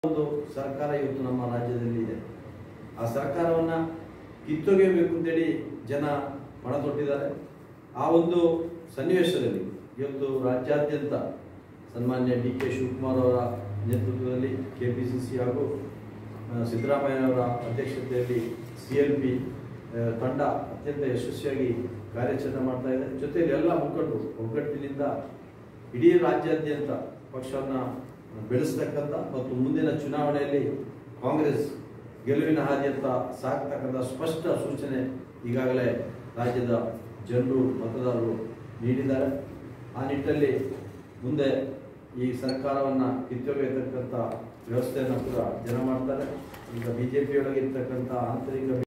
ಒಂದು ಸರ್ಕಾರ ಇವತ್ತು ನಮ್ಮ ರಾಜ್ಯದಲ್ಲಿ ಇದೆ ಆ ಸರ್ಕಾರವನ್ನ ಕಿತ್ತೊಗೆಯಬೇಕು ಅಂತೇಳಿ ಜನ ಪಣ ತೊಟ್ಟಿದ್ದಾರೆ ಆ ಒಂದು ಸನ್ನಿವೇಶದಲ್ಲಿ ಇವತ್ತು ರಾಜ್ಯಾದ್ಯಂತ ಸನ್ಮಾನ್ಯ ಡಿ ಕೆ ಶಿವಕುಮಾರ್ ಅವರ ನೇತೃತ್ವದಲ್ಲಿ ಕೆ ಪಿ ಸಿ ಸಿ ಹಾಗೂ ಆ, ಸಿದ್ದರಾಮಯ್ಯನವರ ಅಧ್ಯಕ್ಷತೆಯಲ್ಲಿ ಸಿ ಎಲ್ ಪಿ ತಂಡ ಅತ್ಯಂತ ಯಶಸ್ವಿಯಾಗಿ ಕಾರ್ಯಾಚರಣೆ ಮಾಡ್ತಾ ಇದೆ ಜೊತೆಯಲ್ಲಿ ಎಲ್ಲ ಮುಖಂಡರು ಒಗ್ಗಟ್ಟಿನಿಂದ ಇಡೀ ರಾಜ್ಯಾದ್ಯಂತ ಪಕ್ಷವನ್ನು ಬೆಳೆಸ್ತಕ್ಕಂಥ ಮತ್ತು ಮುಂದಿನ ಚುನಾವಣೆಯಲ್ಲಿ ಕಾಂಗ್ರೆಸ್ ಗೆಲುವಿನ ಹಾದಿಯತ್ತ ಸಾಕ್ತಕ್ಕಂಥ ಸ್ಪಷ್ಟ ಸೂಚನೆ ಈಗಾಗಲೇ ರಾಜ್ಯದ ಜನರು ಮತದಾರರು ನೀಡಿದ್ದಾರೆ ಆ ನಿಟ್ಟಲ್ಲಿ ಮುಂದೆ ಈ ಸರ್ಕಾರವನ್ನು ಕಿತ್ತೊಗೆಯತಕ್ಕಂಥ ವ್ಯವಸ್ಥೆಯನ್ನು ಕೂಡ ಜನ ಮಾಡ್ತಾರೆ ಈಗ ಬಿಜೆಪಿಯೊಳಗೆ ಇರ್ತಕ್ಕಂಥ ಆಂತರಿಕ